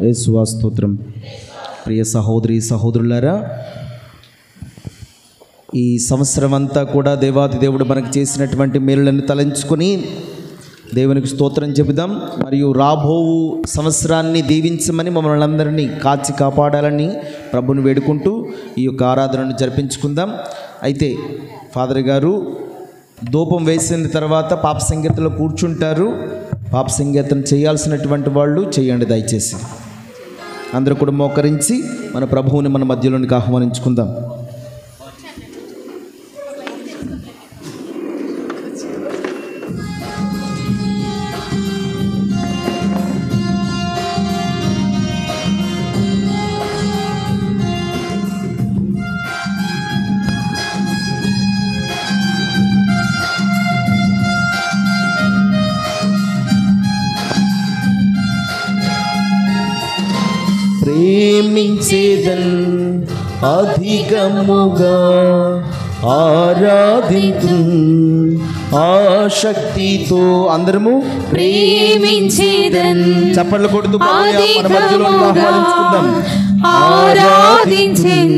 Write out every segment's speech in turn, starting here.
యేసువా స్తోత్రం ప్రియ సహోదరి సహోదరులారా ఈ సంవత్సరం అంతా కూడా దేవాది దేవుడు మనకు చేసినటువంటి మేలులను తలంచుకొని దేవునికి స్తోత్రం చెబుదాం మరియు రాబోవు సంవత్సరాన్ని దీవించమని మమ్మల్ని అందరినీ కాచి కాపాడాలని ప్రభుని వేడుకుంటూ ఈ యొక్క ఆరాధనను జరిపించుకుందాం అయితే ఫాదర్ గారు ధూపం వేసిన తర్వాత పాప సంగీతలో కూర్చుంటారు పాప సంగీతం చేయాల్సినటువంటి వాళ్ళు చేయండి దయచేసి అందరూ కూడా మోకరించి మన ప్రభువుని మన మధ్యలోనికి ఆహ్వానించుకుందాం ప్రేమించేదన్ అధికముగా ఆరాధింతు ఆశక్తితో అందరము ప్రేమించేదన్ చప్పట్లు కొడుతూ ప్రభువుని మన మధ్యలో అధికముగా ఆహ్వానించుకుందాం ఆరాధించెన్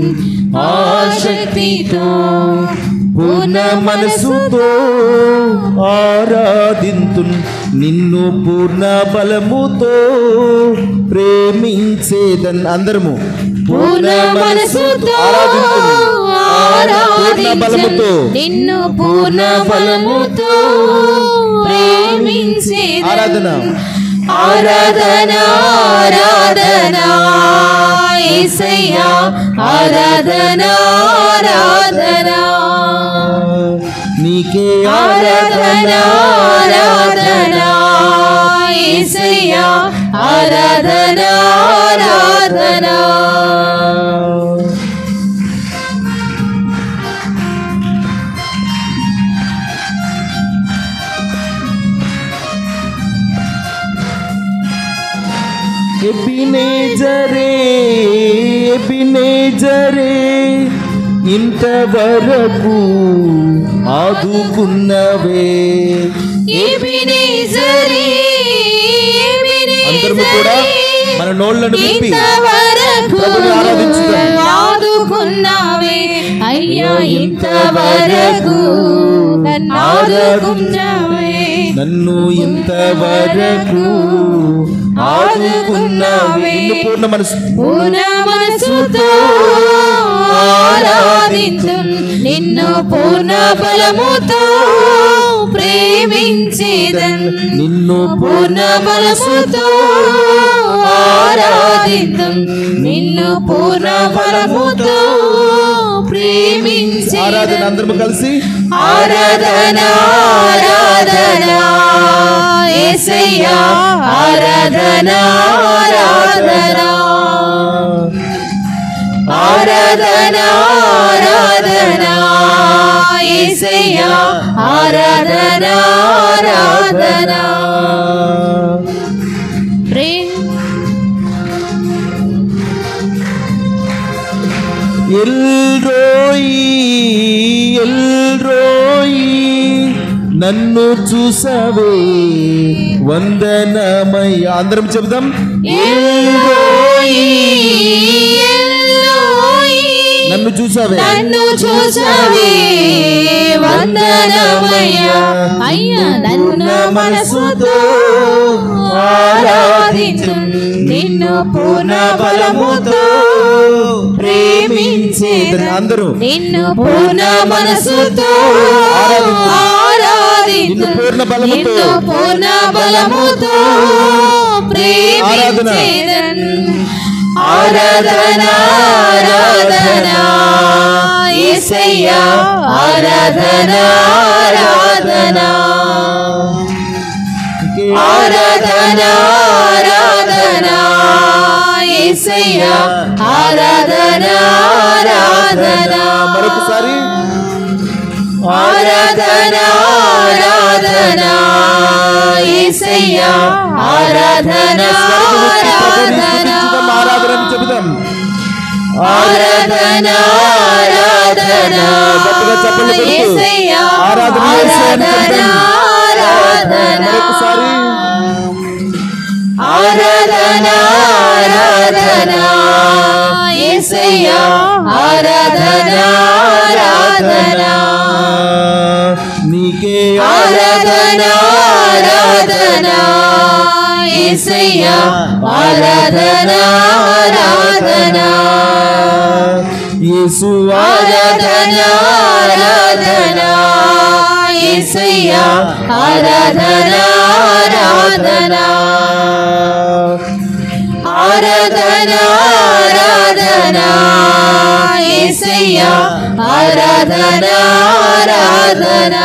ఆశక్తితో పూర్ణ మనసుతో ఆరాధింతు నిన్ను పూర్ణ బలముతో ప్రేమించేదన్ అందరము పూర్ణ మనసుతో పూర్ణ బలముతో ఆరాధించెన్ నిన్ను పూర్ణ బలముతో ప్రేమించేదన్ ఆరాధన ఆరాధన ఆరాధన యేసయ్యా ఆరాధన ఆరాధన నీకే ఆరాధన ఆరాధన ఆరాధన యేసయ్యా ఆరాధన ఆరాధన ఎబినేజరే ఎబినేజరే ఇంతవరకు ఆదుకున్నవే ఎబినేజరే అందరము కూడా మన నోళ్ళను విప్పి ఇంతవరకు ప్రభుని ఆరాధించుదాం. ఆదుకున్నావే అయ్యా ఇంతవరకు నన్ను ఆదుకున్నావే నన్ను ఇంతవరకు ఆదుకున్నవే నిన్ను పూర్ణ మనసు పూర్ణ మనసుతో ఆరాధించు నిన్ను పూర్ణ బలముతో ప్రేమించేదన్ నిన్ను పూర్ణ బలముతో ఆరాధించు నిన్ను పూర్ణ బలముతో ప్రేమించే ఆరాధన అందరము కలిసి ఆరాధన ఆరాధన యేసయ్యా ఆరాధన ఆరాధన ఆరాధన ఆరాధన యేసయ్యా ఆరాధన ఆరాధన ప్రేమ ఎల్రోయి ఎల్రోయి నన్ను చూసవే వందనమయ్య అందరం చెబుదాం ఎల్లోయి ఎల్లోయి నన్ను చూసావే నన్ను చూసావే వందనమయ్యా అయ్యా నన్ను మనసుతో ఆరాధించు నిన్ను పూర్ణ బలముతో ప్రేమించేదను అందరూ నిన్ను పూర్ణ మనసుతో ఆరాధించు నిన్ను పూర్ణ బలముతో. నిన్ను పూర్ణ బలముతో ప్రేమించేదను ఆరాధన ఆరాధన యేసయ్యా ఆరాధన ఆరాధన ఆరాధన ఆరాధన యేసయ్యా ఆరాధన ఆరాధన మరొకసారి ఆరాధన ఆరాధన యేసయ్యా ఆరాధన ఆరాధన ఆరాధన చెబుదాం ఆరాధన ఆరాధన గట్టిగా చప్పట్లు కొడుతూ యేసయ్యా ఆరాధన యేసయ్యని ఆరాధన చెబుదాం. ఆరాధన మరొకసారి ఆరాధన ఆరాధన ఆరాధన యేసయ్యా ఆరాధన ఆరాధన నీకే ఆరాధన ఆరాధన యేసయ్యా ఆరాధన ఆరాధన యేసు ఆరాధన ఆరాధన యేసయ్యా ఆరాధన ఆరాధన ఆరాధన ఆరాధన యేసయ్యా ఆరాధన ఆరాధన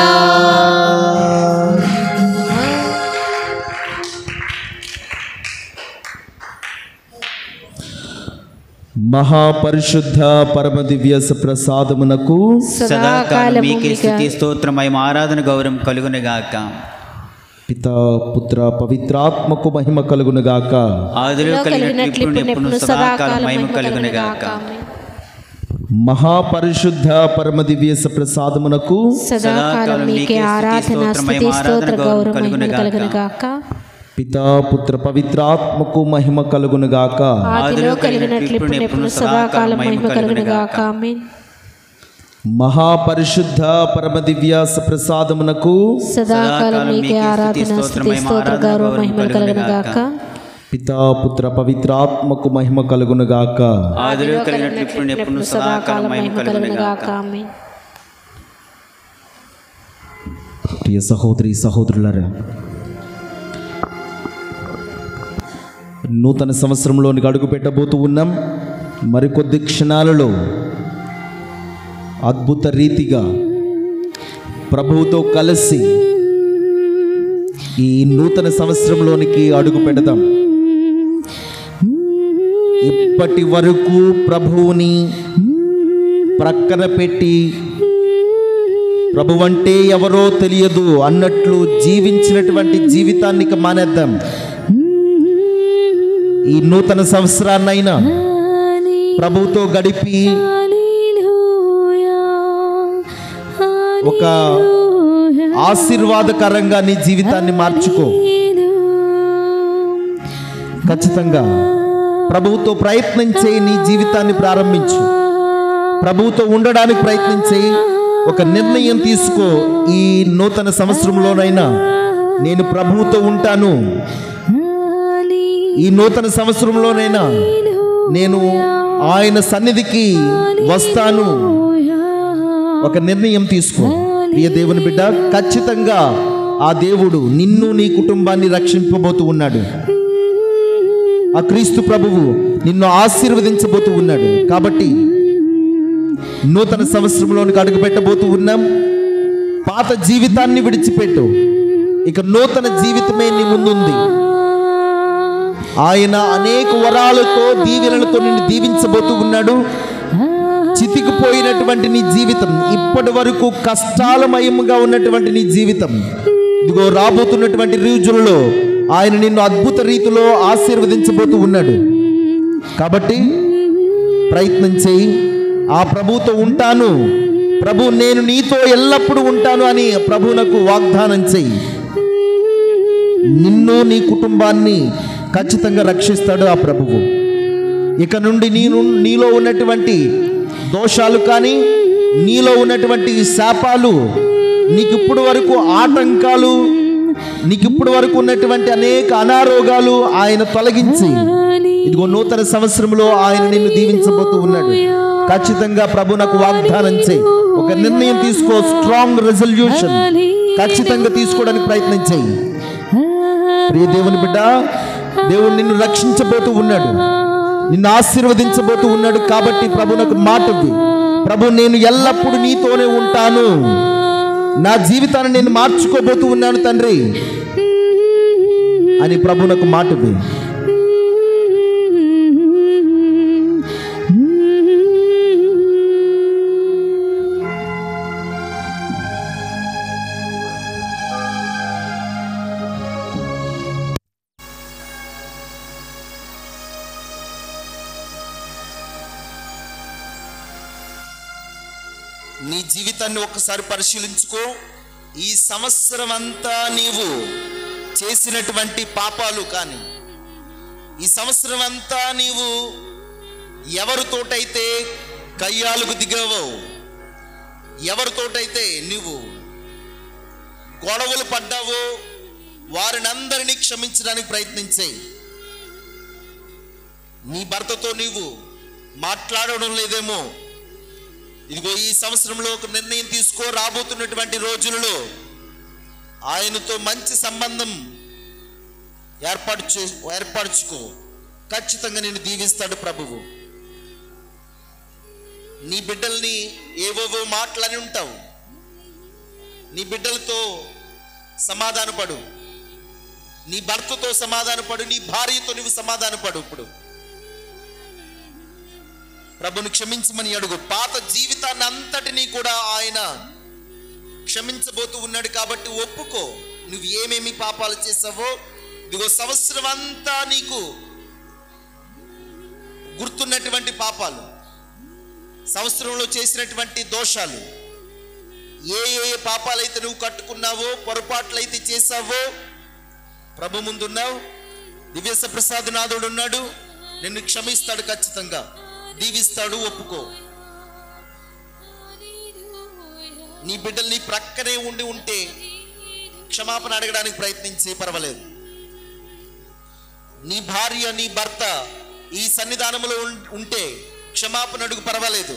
మహాపరిశుద్ధ పరమ దివ్య ప్రసాదమునకు సదాకాలం మీకే స్థుతి స్తోత్రమయం ఆరాధన గౌరవం కలుగునుగాక పితా పుత్ర పవిత్రాత్మకు మహిమ కలుగునుగాక ఆదిలో కలిగినట్లు ఇప్పుడు ఎప్పుడు సదాకాలం మహిమ కలుగునుగాక మహాపరిశుద్ధ పరమ దివ్య ప్రసాదమునకు సదాకాలం మీకే ఆరాధన స్థుతి స్తోత్ర గౌరవం మహిమ కలుగునుగాక పితా పుత్ర పవిత్రాత్మకు మహిమ కలుగునుగాక ఆదిలో కలిగినట్లు ఇప్పుడు ఎప్పుడు సదాకాలం మహిమ కలుగునుగాక ఆమేన్ మహాపరిశుద్ధ పరమ దివ్య ప్రసాదమునకు సదాకాలం మీకే ఆరాధన స్థుతి స్తోత్ర గౌరవం మహిమ కలుగునుగాక పితా పుత్ర పవిత్రాత్మకు మహిమ కలుగునుగాక ఆదిలో కలిగినట్లు ఇప్పుడు ఎప్పుడు సదాకాలం మహిమ కలుగునుగాక ఆమేన్ ప్రియ సహోదరి సహోదరులారా నూతన సంవత్సరంలోనికి అడుగు పెట్టబోతూ ఉన్నాం మరికొద్ది క్షణాలలో అద్భుత రీతిగా ప్రభువుతో కలిసి ఈ నూతన సంవత్సరంలోనికి అడుగు పెడదాం ఇప్పటి వరకు ప్రభువుని ప్రక్కన పెట్టి ప్రభు అంటే ఎవరో తెలియదు అన్నట్లు జీవించినటువంటి జీవితాన్ని ఇక మానేద్దాం ఈ నూతన సంవత్సరాన్నైనా ప్రభువుతో గడిపి ఒక ఆశీర్వాదకరంగా నీ జీవితాన్ని మార్చుకో ఖచ్చితంగా ప్రభువుతో ప్రయత్నం చేయి నీ జీవితాన్ని ప్రారంభించు ప్రభువుతో ఉండడానికి ప్రయత్నం చేయి ఒక నిర్ణయం తీసుకో ఈ నూతన సంవత్సరంలోనైనా నేను ప్రభువుతో ఉంటాను ఈ నూతన సంవత్సరంలోనైనా నేను ఆయన సన్నిధికి వస్తాను ఒక నిర్ణయం తీసుకో ప్రియ దేవుని బిడ్డ ఖచ్చితంగా ఆ దేవుడు నిన్ను నీ కుటుంబాన్ని రక్షింపబోతూ ఉన్నాడు ఆ క్రీస్తు ప్రభువు నిన్ను ఆశీర్వదించబోతూ ఉన్నాడు కాబట్టి నూతన సంవత్సరంలోనికి అడుగు పెట్టబోతూ ఉన్నాం పాత జీవితాన్ని విడిచిపెట్టు ఇక నూతన జీవితమే నీ ముందుంది ఆయన అనేక వరాలతో దీవెనలతో నిన్ను దీవించబోతూ ఉన్నాడు చితికిపోయినటువంటి నీ జీవితం ఇప్పటి వరకు కష్టాలమయముగా ఉన్నటువంటి నీ జీవితం ఇదిగో రాబోతున్నటువంటి రోజులలో ఆయన నిన్ను అద్భుత రీతిలో ఆశీర్వదించబోతూ ఉన్నాడు కాబట్టి ప్రయత్నం చేయి ఆ ప్రభుతో ఉంటాను ప్రభు నేను నీతో ఎల్లప్పుడూ ఉంటాను అని ప్రభువునకు వాగ్దానం చెయ్యి నిన్ను నీ కుటుంబాన్ని ఖచ్చితంగా రక్షిస్తాడు ఆ ప్రభువు ఇక నుండి నేను నీలో ఉన్నటువంటి దోషాలు కానీ నీలో ఉన్నటువంటి శాపాలు నీకు ఇప్పుడు వరకు ఆటంకాలు నీకు ఇప్పుడు వరకు ఉన్నటువంటి అనేక అనారోగాలు ఆయన తొలగించి ఇదిగో నూతన సంవత్సరంలో ఆయన నిన్ను దీవించబోతూ ఉన్నాడు ఖచ్చితంగా ప్రభు నాకు వాగ్దానం చేయి ఒక నిర్ణయం తీసుకో స్ట్రాంగ్ రెజల్యూషన్ ఖచ్చితంగా తీసుకోవడానికి ప్రయత్నం చేయి ప్రియ దేవుని బిడ్డ దేవుడు నిన్ను రక్షించబోతూ ఉన్నాడు నిన్ను ఆశీర్వదించబోతూ ఉన్నాడు కాబట్టి ప్రభు నాకు మాట ఇవ్వు. ప్రభు నేను ఎల్లప్పుడూ నీతోనే ఉంటాను నా జీవితాన్ని నేను మార్చుకోబోతూ ఉన్నాను తండ్రి అని ప్రభు నాకు మాట ఇవ్వు. నీ జీవితాన్ని ఒక్కసారి పరిశీలించుకో ఈ సంవత్సరం అంతా నీవు చేసినటువంటి పాపాలు కానీ ఈ సంవత్సరం అంతా నీవు ఎవరితోటైతే కయ్యాలకు దిగావో ఎవరితోటైతే నీవు గొడవలు పడ్డావో వారినందరినీ క్షమించడానికి ప్రయత్నించేయి నీ భర్తతో నీవు మాట్లాడడం లేదేమో ఇదిగో ఈ సంవత్సరంలో ఒక నిర్ణయం తీసుకో రాబోతున్నటువంటి రోజులలో ఆయనతో మంచి సంబంధం ఏర్పాటు చే ఏర్పరచుకో ఖచ్చితంగా నేను దీవిస్తాడు ప్రభువు నీ బిడ్డల్ని ఏవేవో మాటలని ఉంటావు నీ బిడ్డలతో సమాధానపడు నీ భర్తతో సమాధానపడు నీ భార్యతో నువ్వు సమాధానపడు ఇప్పుడు ప్రభుని క్షమించమని అడుగు పాత జీవితాన్ని అంతటినీ కూడా ఆయన క్షమించబోతూ ఉన్నాడు కాబట్టి ఒప్పుకో నువ్వు ఏమేమి పాపాలు చేసావో ఇదిగో సంవత్సరం అంతా నీకు గుర్తున్నటువంటి పాపాలు సంవత్సరంలో చేసినటువంటి దోషాలు ఏ ఏ పాపాలైతే నువ్వు కట్టుకున్నావో పొరపాట్లయితే చేసావో ప్రభు ముందున్నావు దివ్యస ప్రసాద్ నాథుడు ఉన్నాడు నిన్ను క్షమిస్తాడు ఖచ్చితంగా దీవిస్తాడు ఒప్పుకో నీ బిడ్డలు నీ ప్రక్కనే ఉండి ఉంటే క్షమాపణ అడగడానికి ప్రయత్నించి పర్వాలేదు నీ భార్య నీ భర్త ఈ సన్నిధానంలో ఉం- ఉంటే క్షమాపణ అడుగు పర్వాలేదు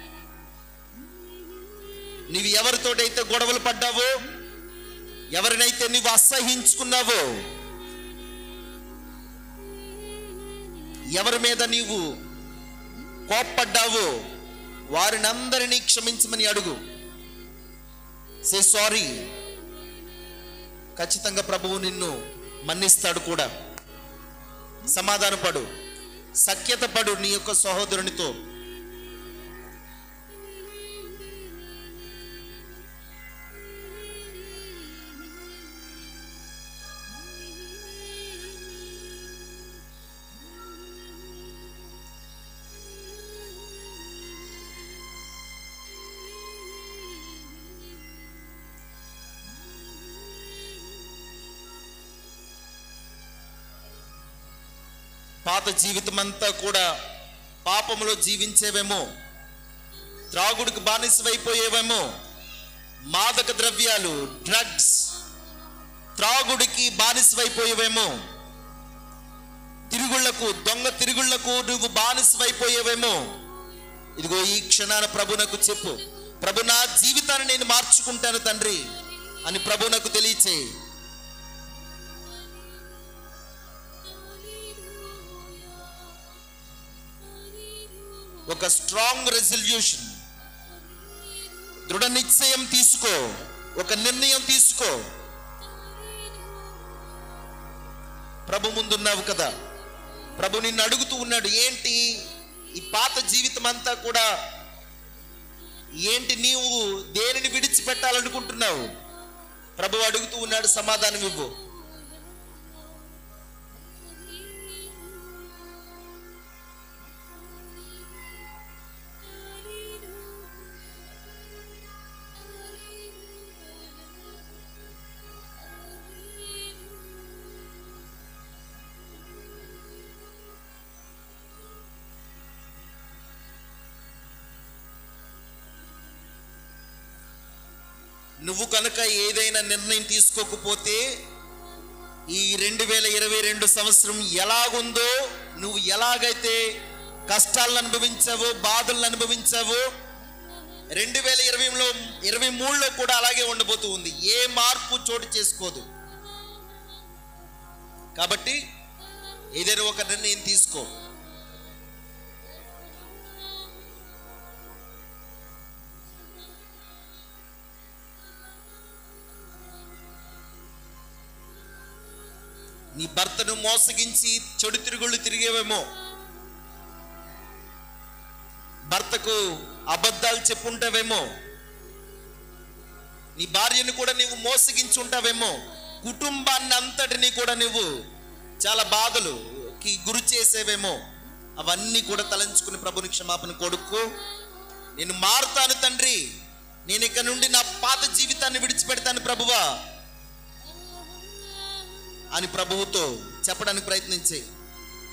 నీవు ఎవరితోటైతే గొడవలు పడ్డావో ఎవరినైతే నీవు అసహించుకున్నావో ఎవరి మీద నీవు కోప్పడ్డావో వారినందరినీ క్షమించమని అడుగు సే సారీ ఖచ్చితంగా ప్రభువు నిన్ను మన్నిస్తాడు కూడా సమాధానపడు సఖ్యత పడు నీ యొక్క సహోదరునితో పాత జీవితం అంతా కూడా పాపములో జీవించేవేమో త్రాగుడికి బానిసవైపోయేవేమో మాదక ద్రవ్యాలు డ్రగ్స్ త్రాగుడికి బానిసవైపోయేవేమో తిరుగుళ్లకు దొంగ తిరుగుళ్లకు నువ్వు బానిసవైపోయేవేమో ఇదిగో ఈ క్షణాన ప్రభునకు చెప్పు ప్రభు నా జీవితాన్ని నేను మార్చుకుంటాను తండ్రి అని ప్రభునకు తెలియచేయి ఒక స్ట్రాంగ్ రెజల్యూషన్ దృఢ నిశ్చయం తీసుకో ఒక నిర్ణయం తీసుకో ప్రభు ముందున్నావు కదా ప్రభు నిన్ను అడుగుతూ ఉన్నాడు ఏంటి ఈ పాత జీవితం అంతా కూడా ఏంటి నీవు దేనిని విడిచిపెట్టాలనుకుంటున్నావు ప్రభు అడుగుతూ ఉన్నాడు సమాధానం ఇవ్వు నువ్వు కనుక ఏదైనా నిర్ణయం తీసుకోకపోతే ఈ రెండు వేల ఇరవై రెండు సంవత్సరం ఎలాగుందో నువ్వు ఎలాగైతే కష్టాలను అనుభవించావో బాధలను అనుభవించావో రెండు వేల ఇరవైలో ఇరవై మూడులో కూడా అలాగే ఉండబోతూ ఉంది ఏ మార్పు చోటు చేసుకోదు కాబట్టి ఏదైనా ఒక నిర్ణయం తీసుకో నీ భర్తను మోసగించి చెడు తిరుగుళ్ళు తిరిగేవేమో భర్తకు అబద్ధాలు చెప్పుంటావేమో నీ భార్యను కూడా నీవు మోసగించి ఉంటావేమో కుటుంబాన్ని అంతటినీ కూడా నువ్వు చాలా బాధలుకి గురి చేసేవేమో అవన్నీ కూడా తలంచుకుని ప్రభుని క్షమాపణ కొడుకు నేను మారుతాను తండ్రి నేను ఇక నుండి నా పాత జీవితాన్ని విడిచిపెడతాను ప్రభువా అని ప్రభువుతో చెప్పడానికి ప్రయత్నించే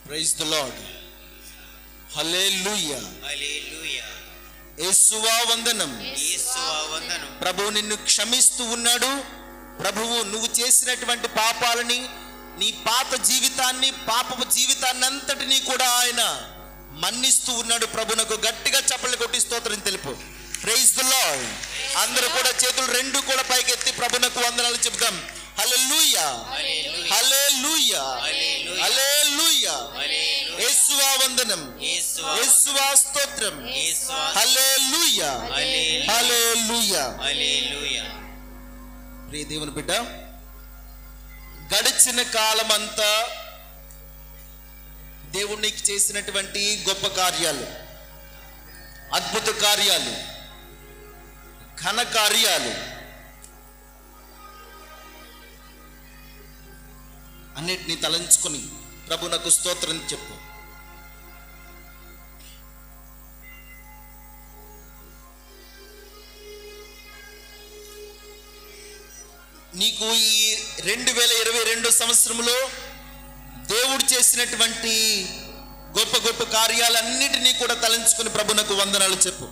praise the Lord hallelujah hallelujah యేసువా వందనం యేసువా వందనం ప్రభువు నిన్ను క్షమిస్తూ ఉన్నాడు ప్రభువు నువ్వు చేసినటువంటి పాపాలని నీ పాత జీవితాన్ని పాపపు జీవితాన్ని అంతటినీ కూడా ఆయన మన్నిస్తూ ఉన్నాడు ప్రభునకు గట్టిగా చప్పట్లు కొట్టి స్తోత్రం తెలుపు ప్రైజ్ ద లార్డ్ అందరూ కూడా చేతులు రెండు కూడా పైకెత్తి ప్రభునకు వందనాలు చెప్దాం హల్లెలూయా హల్లెలూయా హల్లెలూయా యేసువా వందనం యేసువా యేసువా స్తోత్రం యేసువా హల్లెలూయా హల్లెలూయా హల్లెలూయా హల్లెలూయా ప్రియ దేవుని బిడ్డ గడిచిన కాలం అంతా దేవుడు నీకు చేసినటువంటి గొప్ప కార్యాలు అద్భుత కార్యాలు ఘన కార్యాలు అన్నిటినీ తలంచుకొని ప్రభునకు స్తోత్రం చెప్పు నీకు ఈ రెండు వేల ఇరవై రెండు సంవత్సరంలో దేవుడు చేసినటువంటి గొప్ప గొప్ప కార్యాలన్నిటినీ కూడా తలంచుకుని ప్రభునకు వందనాలు చెప్పు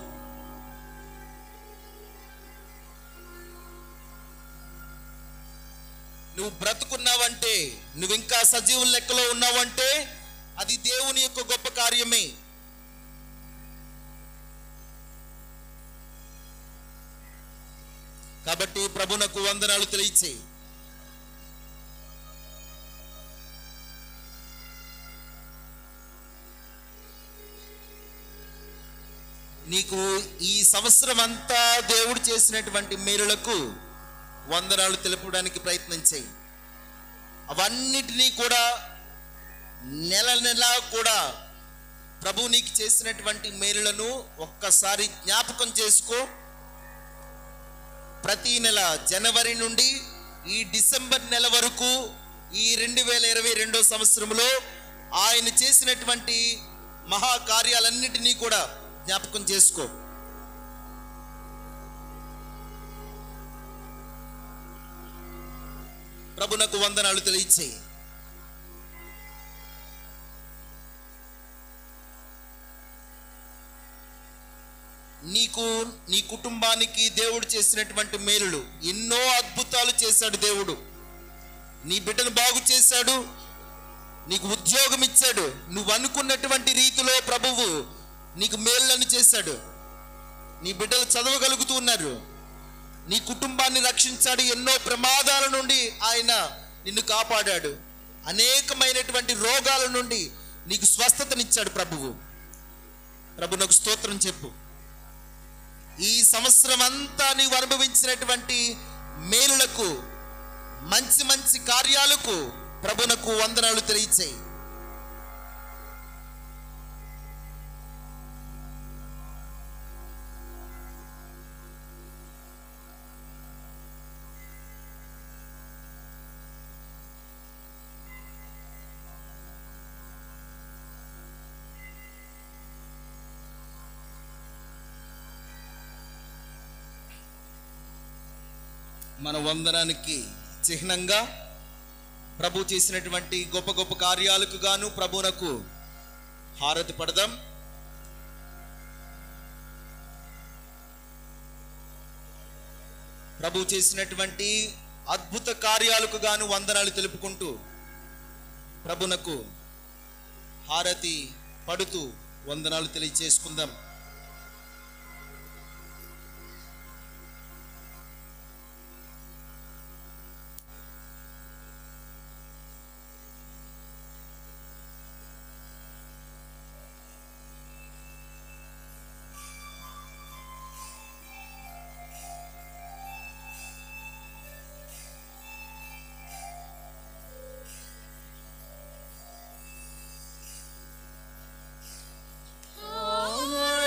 నువ్వు బ్రతుకున్నావంటే నువ్వు ఇంకా సజీవుల లెక్కలో ఉన్నావంటే అది దేవుని యొక్క గొప్ప కార్యమే కాబట్టి ప్రభునకు వందనాలు తెలియచేయి నీకు ఈ సంవత్సరం అంతా దేవుడు చేసినటువంటి మేలులకు వందనాలు తెలుపడానికి ప్రయత్నం చేయి అవన్నిటినీ కూడా నెల నెల కూడా ప్రభు నీకు చేసినటువంటి మేలులను ఒక్కసారి జ్ఞాపకం చేసుకో ప్రతి నెల జనవరి నుండి ఈ డిసెంబర్ నెల వరకు ఈ రెండు వేల ఇరవై రెండో సంవత్సరంలో ఆయన చేసినటువంటి మహా కార్యాలన్నిటినీ కూడా జ్ఞాపకం చేసుకో ప్రభునకు వందనాలు తెలియచేయి నీకు నీ కుటుంబానికి దేవుడు చేసినటువంటి మేలులు ఎన్నో అద్భుతాలు చేశాడు దేవుడు నీ బిడ్డను బాగు చేశాడు నీకు ఉద్యోగం ఇచ్చాడు నువ్వు అనుకున్నటువంటి రీతిలో ప్రభువు నీకు మేళ్ళను చేశాడు నీ బిడ్డలు చదవగలుగుతూ ఉన్నారు నీ కుటుంబాన్ని రక్షించాడు ఎన్నో ప్రమాదాల నుండి ఆయన నిన్ను కాపాడాడు అనేకమైనటువంటి రోగాల నుండి నీకు స్వస్థతనిచ్చాడు ప్రభువు ప్రభు నాకు స్తోత్రం చెప్పు ఈ సంవత్సరం అంతా నీవు అనుభవించినటువంటి మేలులకు మంచి మంచి కార్యాలకు ప్రభునకు వందనాలు తెలియచేయి మన వందనానికి చిహ్నంగా ప్రభు చేసినటువంటి గొప్ప గొప్ప కార్యాలకు గాను ప్రభునకు హారతి పడదాం ప్రభు చేసినటువంటి అద్భుత కార్యాలకు గాను వందనాలు తెలుపుకుంటూ ప్రభునకు హారతి పడుతూ వందనాలు తెలియచేసుకుందాం హల్లెలూయా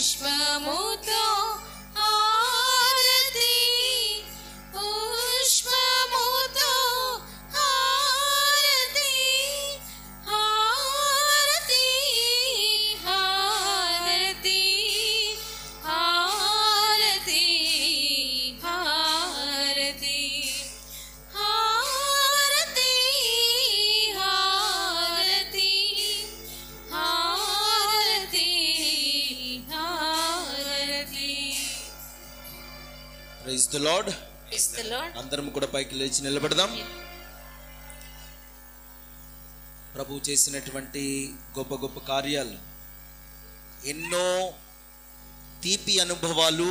పుష్పముతో హారతి పుష్పముతో హారతి హారతి హారతి హారతి హారతి హారతి హారతి హారతి హారతి praise the Lord Praise the Lord. అందరం కూడా పైకి లేచి నిలబడదాం ప్రభు చేసినటువంటి గొప్ప గొప్ప కార్యాలు ఎన్నో తీపి అనుభవాలు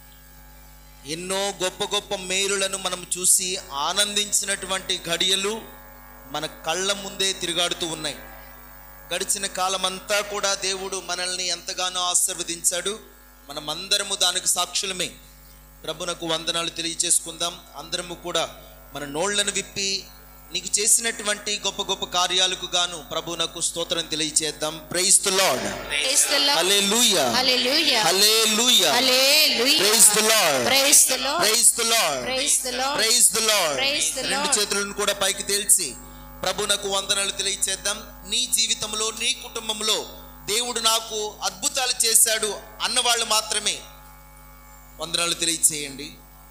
ఎన్నో గొప్ప గొప్ప మేలులను మనం చూసి ఆనందించినటువంటి ఘడియలు మన కళ్ళ ముందే తిరుగాడుతూ ఉన్నాయి గడిచిన కాలమంతా కూడా దేవుడు మనల్ని ఎంతగానో ఆశీర్వదించాడు మనమందరము దానికి సాక్షులమే ప్రభునకు వందనాలు తెలియచేసుకుందాం అందరము కూడా మన నోళ్లను విప్పి నీకు చేసినటువంటి గొప్ప గొప్ప కార్యాలకు గాను ప్రభునకు స్తోత్రం తెలియచేద్దాం praise the Lord Praise the Lord. Hallelujah Hallelujah. Hallelujah Hallelujah. Praise the Lord Praise the Lord. Praise the Lord Praise the Lord. Praise the Lord Praise the రెండు Lord. చేతులను కూడా పైకి తేల్చి ప్రభునకు వందనాలు తెలియచేద్దాం నీ జీవితంలో నీ కుటుంబంలో దేవుడు నాకు అద్భుతాలు చేశాడు అన్నవాళ్ళు మాత్రమే వందనాలు తెలియచేయండి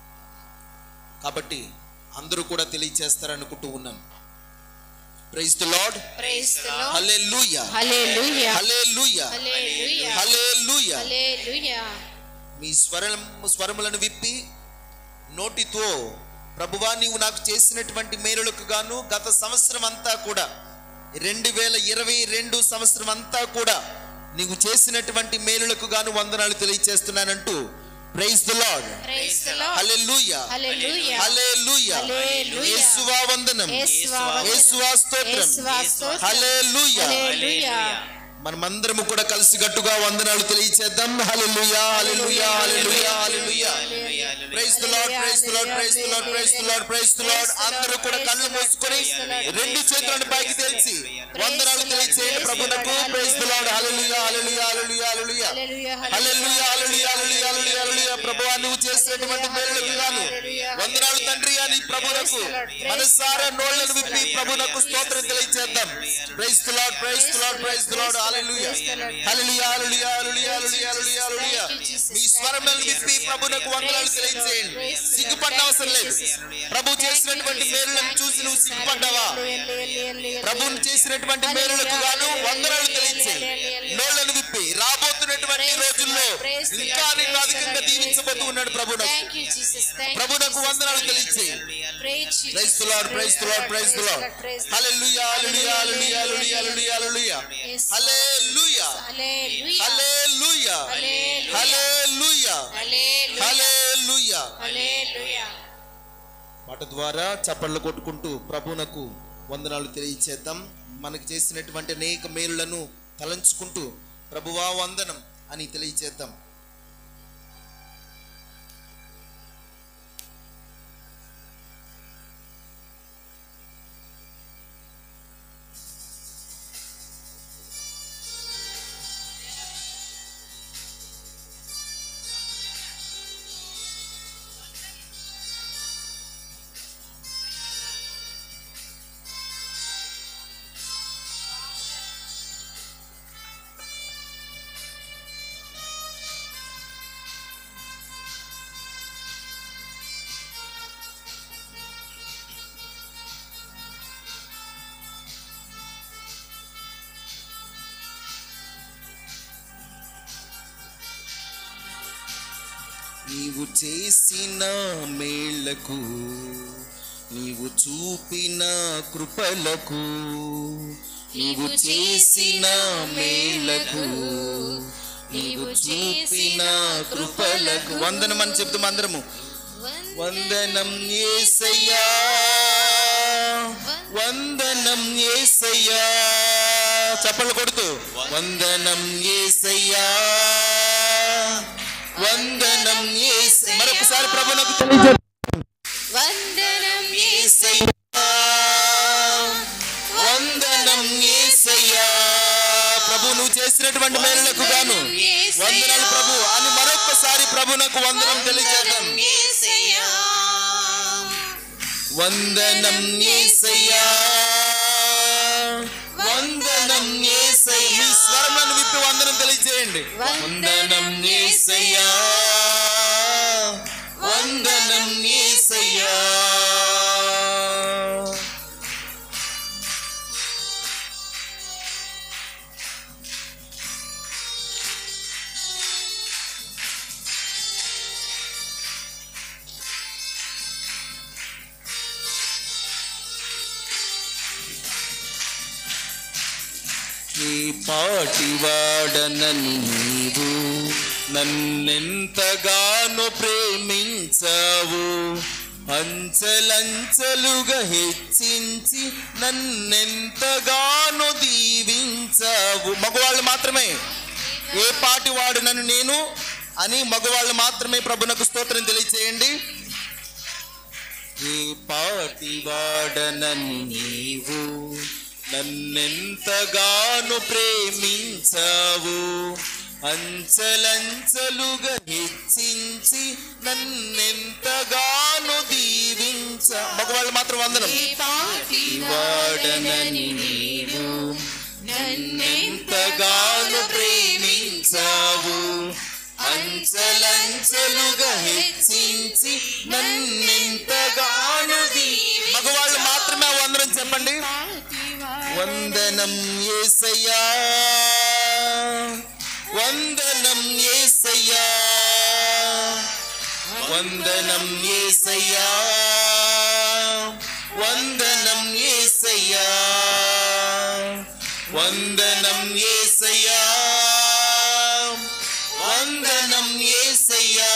కాబట్టి అందరూ కూడా తెలియచేస్తారనుకుంటూ ఉన్నాను praise the Lord Praise the Lord. Hallelujah Hallelujah. Hallelujah Hallelujah. Hallelujah Hallelujah. మీ స్వరం స్వరములను విప్పి నోటితో ప్రభువా నీవు నాకు చేసినటువంటి మేలులకు గాను గత సంవత్సరం అంతా కూడా రెండు వేల ఇరవై రెండు సంవత్సరం అంతా కూడా నీవు చేసినటువంటి మేలులకు గాను వందనాలు తెలియచేస్తున్నానంటూ praise the Lord Praise the Lord. Hallelujah Hallelujah. Hallelujah Hallelujah. యేసువా వందనం యేసువా వందనం. యేసువా స్తోత్రం యేసువా స్తోత్రం. హల్లెలూయా Hallelujah. మనమందరము కూడా కలిసికట్టుగా వందనాలు తెలియచేద్దాం hallelujah hallelujah hallelujah hallelujah praise the Lord praise the Lord praise the Lord praise the Lord praise the Lord అందరూ కూడా కళ్ళు మూసుకొని రెండు చేతులను పైకి తెరిచి వందనాలు తెలియచేయండి ప్రభునకు praise the Lord hallelujah hallelujah hallelujah hallelujah Hallelujah. Hallelujah hallelujah hallelujah hallelujah hallelujah ప్రభువా నువ్వు చేసినటువంటి మేలులకు గాను వందనాలు తండ్రి అని ప్రభునకు మనసారా నోళ్లను విప్పి ప్రభునకు స్తోత్రం తెలియజేద్దాం praise the Lord praise the Lord praise the Lord hallelujah hallelujah hallelujah hallelujah hallelujah hallelujah hallelujah మీ స్వరములను విప్పి ప్రభునకు వందనాలు తెలియజేయండి సిగ్గుపడ్డ అవసరం లేదు ప్రభు చేసినటువంటి మేలులను చూసి నువ్వు సిగ్గుపడ్డావా ప్రభువును చేసినటువంటి మేలులకు గాను వందనాలు తెలియచేయి నోళ్లను విప్పి రాబోతున్నటువంటి రోజుల్లో ఇంకా నిన్ను అధికంగా దీవించబోతూ ఉన్నాడు ప్రభునకు Thank you, Jesus. Thank you, ప్రభునకు వందనాలు తెలియచేయి Praise you, praise the Jesus. Lord praise the Lord praise the Lord Praise the Lord. Hallelujah hallelujah hallelujah hallelujah hallelujah Yes. Hallelujah Hallelujah. Hallelujah hallelujah Hallelujah. Hallelujah Hallelujah. వాటి ద్వారా చప్పట్లు కొట్టుకుంటూ ప్రభునకు వందనాలు తెలియచేద్దాం మనకు చేసినటువంటి అనేక మేలులను తలంచుకుంటూ ప్రభువా వందనం అని తెలియచేద్దాం నీవు చేసిన మేళ్లకు నీవు చూపిన కృపలకు నీవు చేసిన మేళ్లకు నీవు చూపిన కృపలకు వందనం అని చెప్తాం అందరము వందనం ఏసయ్యా వందనం ఏసయ్యా చప్పలు కొడుతూ వందనం ఏసయ్యా వందనం ఏస మరొకసారి ప్రభునకు తెలియజే వందనం ఏసయ్యా వందనం ఏసయ్యా ప్రభు నువ్వు చేసినటువంటి మేలులకు గాను వందనాలు ప్రభు ప్రభునకు వందనం తెలియజేద్దాం యేసయ్యా వందనం యేసయ్యా వందనం యేసయ్యా మీ స్వరములను విప్పి వందనం తెలియజేయండి వందనం యేసయ్యా వందనం యేసయ్యా ఈ పాటివాడనని నీవు నన్నెంతగానో ప్రేమించావు అంచలంచలుగా హెచ్చించి నన్నెంతగానో దీవించావు మగవాళ్ళు మాత్రమే ఏ పాటి వాడు నన్ను నేను అని మగవాళ్ళు మాత్రమే ప్రభునకు స్తోత్రం తెలియచేయండి ఏ పాటి వాడనని నీవు నన్నెంతగానో ప్రేమించావు అంచలంచలుగా హెచ్చించి నన్నెంతగానో దీవించ మగవాళ్ళు మాత్రం వందనం వాడనని నీవు నన్నెంతగానో ప్రేమించావు అంచలంచలుగా హెచ్చించి నన్నెంతగానో దీ- మగవాళ్ళు మాత్రమే ఆ వందనం చెప్పండి వందనం ఏసయ్యా వందనం ఏసయ్యా వందనం ఏసయ్యా వందనం ఏసయ్యా వందనం ఏసయ్యా వందనం ఏసయ్యా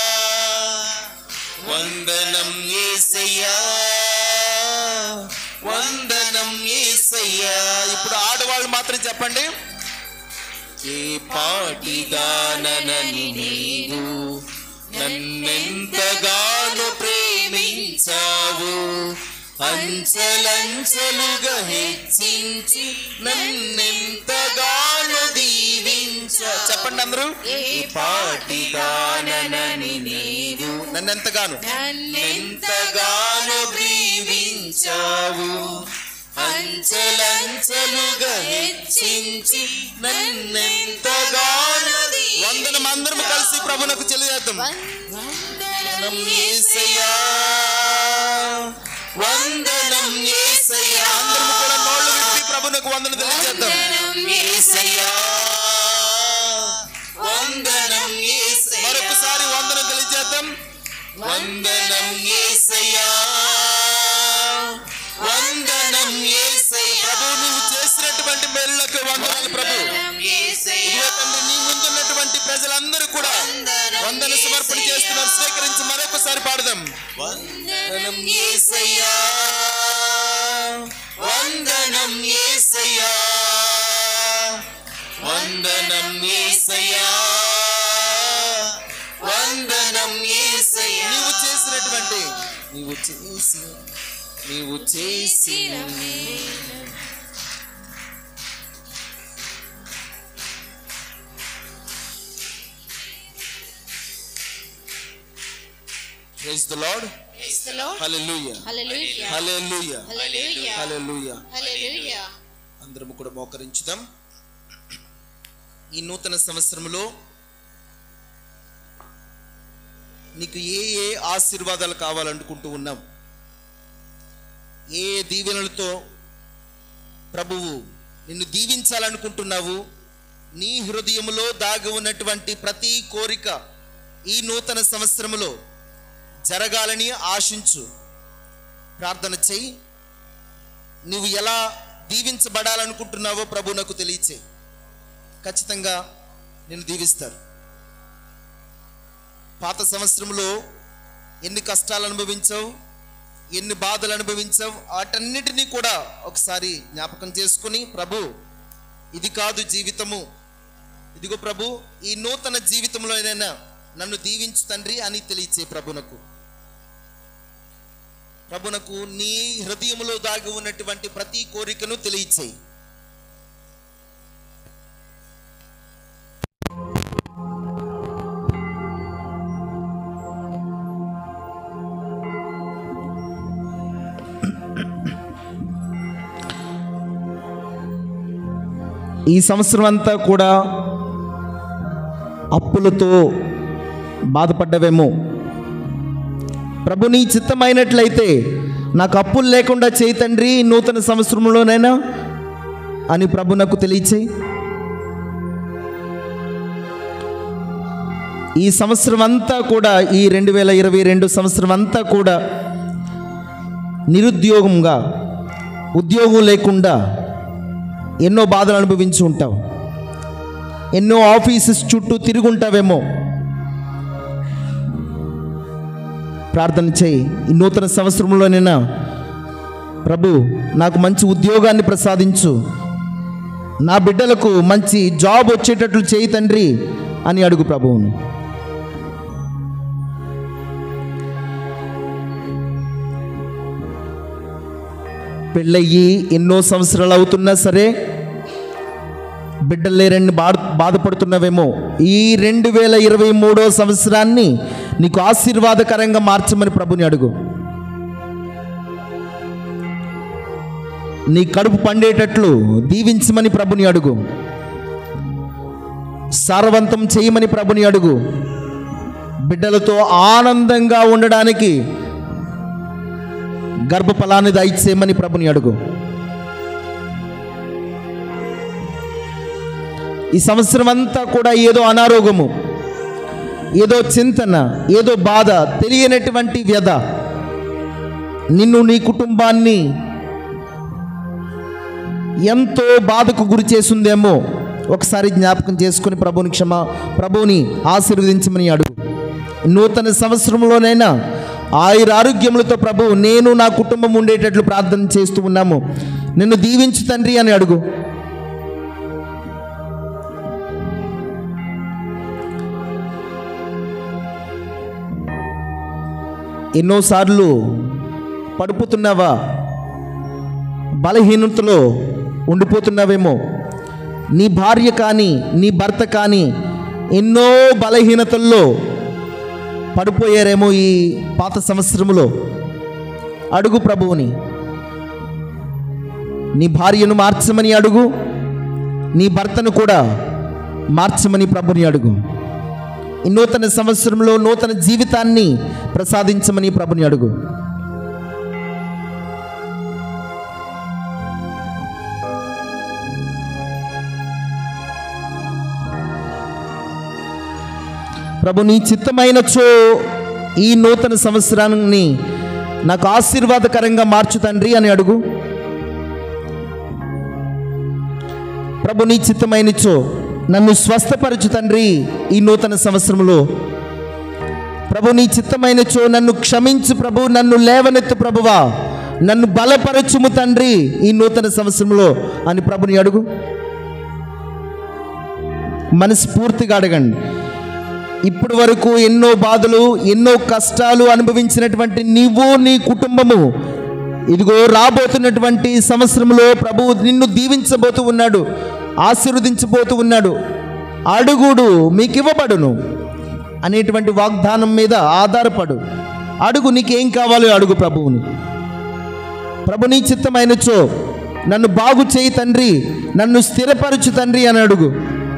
వందనం ఏసయ్యా వందనం ఏసయ్యా ఇప్పుడు ఆడవాళ్ళు మాత్రం చెప్పండి ఏ పాటిదానని నీవు నన్నెంతగానో ప్రేమించావు అంచలంచలుగా హెచ్చించి నన్నెంతగానో దీవించ చెప్పండి అందరూ ఏ పాటిదానని నీవు నన్నెంతగానో నన్నెంతగానో దీవించావు అంచలంచలుగా హెచ్చించి నన్నెంతగానో వందనం అందరం కలిసి ప్రభునకు చెల్లిచేద్దాం వందనం యేసయ్యా వందనం యేసయ్యా అందరం కూడా నోళ్ళు విప్పి ప్రభునకు వందనం తెలియజేద్దాం యేసయ్యా వందనం యేసయ్యా మరొకసారి వందనం తెలియజేద్దాం వందనం యేసయ్యా వందనం యేసయ్యా ప్రభు నువ్వు చేసినటువంటి మేలులకు వందనాలు ప్రభు ఇదిగో తండ్రి నీ ముందున్నటువంటి ప్రజలందరూ కూడా వందన సమర్పణ చేస్తున్నారు స్వీకరించి మరొకసారి పాడదాం వందనం యేసయ్యా వందనం యేసయ్యా వందనం యేసయ్యా వందనం యేసయ్యా నీవు చేసినటువంటి నీవు చేసి నీవు చేసిన praise the Lord Praise the Lord. Hallelujah Hallelujah. Hallelujah Hallelujah. Hallelujah Hallelujah. అందరము కూడా మోకరించుదాం ఈ నూతన సంవత్సరంలో నీకు ఏ ఏ ఆశీర్వాదాలు కావాలనుకుంటూ ఉన్నాం ఏ ఏ దీవెనలతో ప్రభువు నిన్ను దీవించాలనుకుంటున్నావు నీ హృదయములో దాగి ఉన్నటువంటి ప్రతి కోరిక ఈ నూతన సంవత్సరములో జరగాలని ఆశించు ప్రార్థన చెయ్యి నువ్వు ఎలా దీవించబడాలనుకుంటున్నావో ప్రభు నాకు తెలియచే ఖచ్చితంగా నేను దీవిస్తారు పాత సంవత్సరంలో ఎన్ని కష్టాలు అనుభవించావు ఎన్ని బాధలు అనుభవించావు వాటన్నిటినీ కూడా ఒకసారి జ్ఞాపకం చేసుకుని ప్రభు ఇది కాదు జీవితము ఇదిగో ప్రభు ఈ నూతన జీవితంలోనైనా నన్ను దీవించు తండ్రి అని తెలియచే ప్రభునకు ప్రభునకు నీ హృదయములో దాగి ఉన్నటువంటి ప్రతి కోరికను తెలియచేయి ఈ సంవత్సరం అంతా కూడా అప్పులతో బాధపడ్డవేమో ప్రభు నీ చిత్తమైనట్లయితే నాకు అప్పులు లేకుండా చేయి తండ్రి ఈ నూతన సంవత్సరంలోనైనా అని ప్రభు నాకు తెలియచేయి ఈ సంవత్సరం అంతా కూడా ఈ రెండు వేల ఇరవై రెండు సంవత్సరం అంతా కూడా నిరుద్యోగంగా ఉద్యోగం లేకుండా ఎన్నో బాధలు అనుభవించి ఉంటావు ఎన్నో ఆఫీసెస్ చుట్టూ తిరుగుంటావేమో ప్రార్థన చేయి ఈ నూతన సంవత్సరంలోనైనా ప్రభు నాకు మంచి ఉద్యోగాన్ని ప్రసాదించు నా బిడ్డలకు మంచి జాబ్ వచ్చేటట్లు చేయి తండ్రి అని అడుగు ప్రభువును పెళ్ళయ్యి ఎన్నో సంవత్సరాలు అవుతున్నా సరే బిడ్డలు లేరని బాధ బాధపడుతున్నవేమో ఈ రెండు వేల ఇరవై మూడో సంవత్సరాన్ని నీకు ఆశీర్వాదకరంగా మార్చమని ప్రభుని అడుగు నీ కడుపు పండేటట్లు దీవించమని ప్రభుని అడుగు సారవంతం చేయమని ప్రభుని అడుగు బిడ్డలతో ఆనందంగా ఉండడానికి గర్భఫలాన్ని దయచేయమని ప్రభుని అడుగు ఈ సంవత్సరం అంతా కూడా ఏదో అనారోగ్యము ఏదో చింతన ఏదో బాధ తెలియనటువంటి వ్యధ నిన్ను నీ కుటుంబాన్ని ఎంతో బాధకు గురి చేసిందేమో ఒకసారి జ్ఞాపకం చేసుకుని ప్రభుని క్షమ ప్రభుని ఆశీర్వదించమని అడుగు నూతన సంవత్సరంలోనైనా ఆయుర ఆరోగ్యములతో ప్రభు నేను నా కుటుంబం ఉండేటట్లు ప్రార్థన చేస్తూ ఉన్నాము నిన్ను దీవించు తండ్రి అని అడుగు ఎన్నోసార్లు పడిపోతున్నావా బలహీనతలో ఉండిపోతున్నావేమో నీ భార్య కానీ నీ భర్త కానీ ఎన్నో బలహీనతల్లో పడిపోయారేమో ఈ పాత సంవత్సరములో అడుగు ప్రభువుని నీ భార్యను మార్చమని అడుగు నీ భర్తను కూడా మార్చమని ప్రభుని అడుగు ఈ నూతన సంవత్సరంలో నూతన జీవితాన్ని ప్రసాదించమని ప్రభుని అడుగు ప్రభు నీ చిత్తమైనచో ఈ నూతన సంవత్సరాన్ని నాకు ఆశీర్వాదకరంగా మార్చు తండ్రి అని అడుగు ప్రభు నీ చిత్తమైనచో నన్ను స్వస్థపరచు తండ్రి ఈ నూతన సంవత్సరంలో ప్రభు నీ చిత్తమైనచో నన్ను క్షమించు ప్రభు నన్ను లేవనెత్తు ప్రభువా నన్ను బలపరచుము తండ్రి ఈ నూతన సంవత్సరంలో అని ప్రభుని అడుగు మనస్ఫూర్తిగా అడగండి ఇప్పటి వరకు ఎన్నో బాధలు ఎన్నో కష్టాలు అనుభవించినటువంటి నీవు నీ కుటుంబము ఇదిగో రాబోతున్నటువంటి సంవత్సరంలో ప్రభువు నిన్ను దీవించబోతూ ఉన్నాడు ఆశీర్వదించబోతూ ఉన్నాడు అడుగుడు మీకు ఇవ్వబడును అనేటువంటి వాగ్దానం మీద ఆధారపడు అడుగు నీకేం కావాలో అడుగు ప్రభువుని ప్రభు నీ చిత్తమైనచో నన్ను బాగు చేయి తండ్రి నన్ను స్థిరపరచు తండ్రి అని అడుగు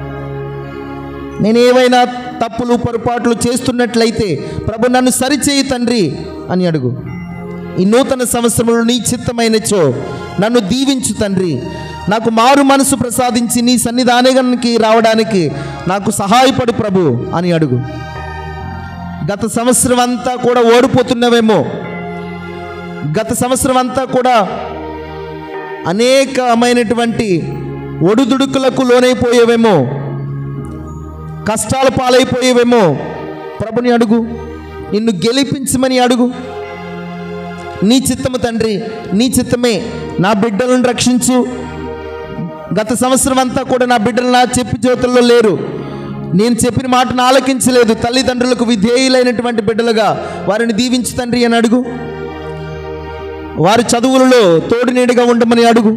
నేను ఏవైనా తప్పులు పొరపాట్లు చేస్తున్నట్లయితే ప్రభు నన్ను సరిచేయి తండ్రి అని అడుగు ఈ నూతన సంవత్సరంలో నీ చిత్తమైనచో నన్ను దీవించు తండ్రి నాకు మారు మనసు ప్రసాదించి నీ సన్నిధానానికి రావడానికి నాకు సహాయపడు ప్రభు అని అడుగు గత సంవత్సరం అంతా కూడా ఓడిపోతున్నవేమో గత సంవత్సరం అంతా కూడా అనేకమైనటువంటి ఒడుదుడుకులకు లోనైపోయేవేమో కష్టాల పాలైపోయేవేమో ప్రభుని అడుగు నిన్ను గెలిపించమని అడుగు నీ చిత్తము తండ్రి నీ చిత్తమే నా బిడ్డలను రక్షించు గత సంవత్సరం అంతా కూడా నా బిడ్డలు నా చెప్పి జ్యోతుల్లో లేరు నేను చెప్పిన మాటను ఆలకించలేదు తల్లిదండ్రులకు విధేయులైనటువంటి బిడ్డలుగా వారిని దీవించు తండ్రి అని అడుగు వారి చదువులలో తోడు నీడిగా ఉండమని అడుగు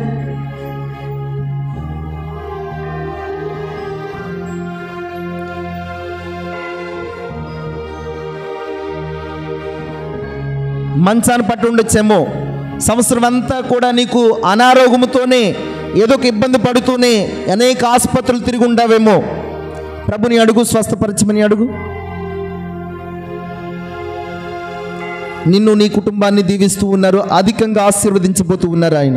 మంచాన్ని పట్టు ఉండొచ్చేమో సంవత్సరం అంతా కూడా నీకు అనారోగ్యముతోనే ఏదో ఒక ఇబ్బంది పడుతూనే అనేక ఆసుపత్రులు తిరిగి ఉండావేమో ప్రభుని అడుగు స్వస్థపరచమని అడుగు నిన్ను నీ కుటుంబాన్ని దీవిస్తూ ఉన్నారు అధికంగా ఆశీర్వదించబోతూ ఉన్నారు ఆయన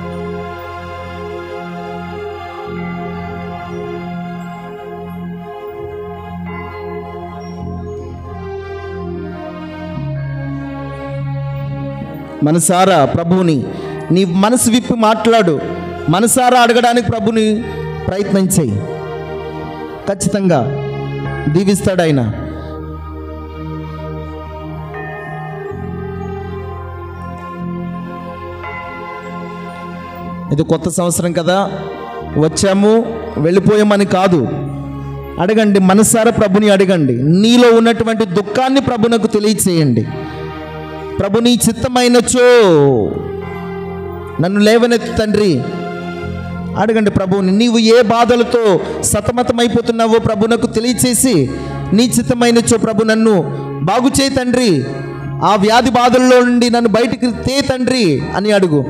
మనసారా ప్రభువుని నీ మనసు విప్పి మాట్లాడు మనసారా అడగడానికి ప్రభుని ప్రయత్నం చేయి ఖచ్చితంగా దీవిస్తాడు ఆయన ఇది కొత్త సంవత్సరం కదా వచ్చాము వెళ్ళిపోయామని కాదు అడగండి మనసారా ప్రభుని అడగండి నీలో ఉన్నటువంటి దుఃఖాన్ని ప్రభునకు తెలియచేయండి ప్రభు నీ చిత్తమైనచో నన్ను లేవనెత్తు తండ్రి అడగండి ప్రభువుని నీవు ఏ బాధలతో సతమతమైపోతున్నావో ప్రభునకు తెలియచేసి నీ చిత్తమైనచో ప్రభు నన్ను బాగు చేయి తండ్రి ఆ వ్యాధి బాధల్లో నుండి నన్ను బయటికి తే తండ్రి అని అడుగు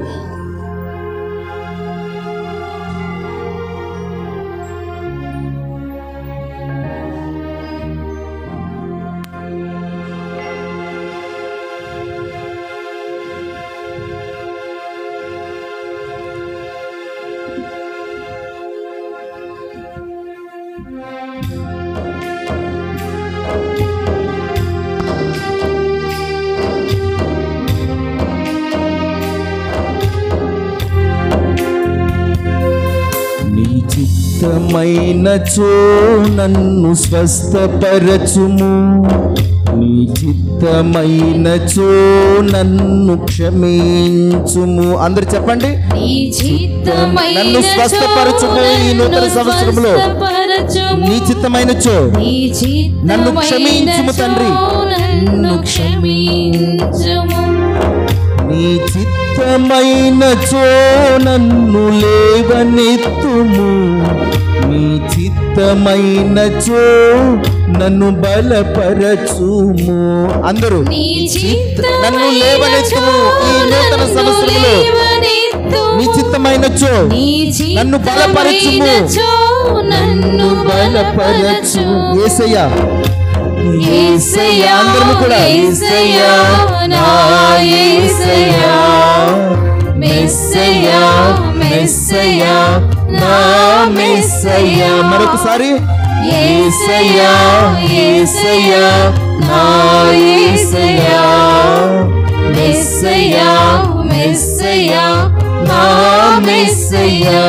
నీ చిత్తమైనచో నన్ను స్వస్థపరచుము నీ చిత్తమైనచో నన్ను క్షమించుము అందరు చెప్పండి నీ చిత్తమైన నన్ను స్వస్థపరచుము ఈ నూతన సంవత్సరంలో. నీ చిత్తమైనచో నీ నన్ను క్షమించుము తండ్రి. నన్ను క్షమించుము నీ చిత్తమైనచో నన్ను లేవనెత్తుము నీ చిత్తమైనచో నన్ను బలపరచుము అందరూ నీ నన్ను లేవనెత్తుము ఈ నూతన సంవత్సరంలో నీ చిత్తమైనచో నన్ను బలపరచుము. నన్ను బలపరచు ఏసయ్యా యేసయ్యా, అందరము కూడా యేసయ్యా, నా యేసయ్యా. మెస్సయ్యా, మెస్సయ్యా, నా మెస్సయ్యా. మరొకసారి యేసయ్యా, యేసయ్యా, నా యేసయ్యా. మెస్సయ్యా, మెస్సయ్యా, నా మెస్సయ్యా.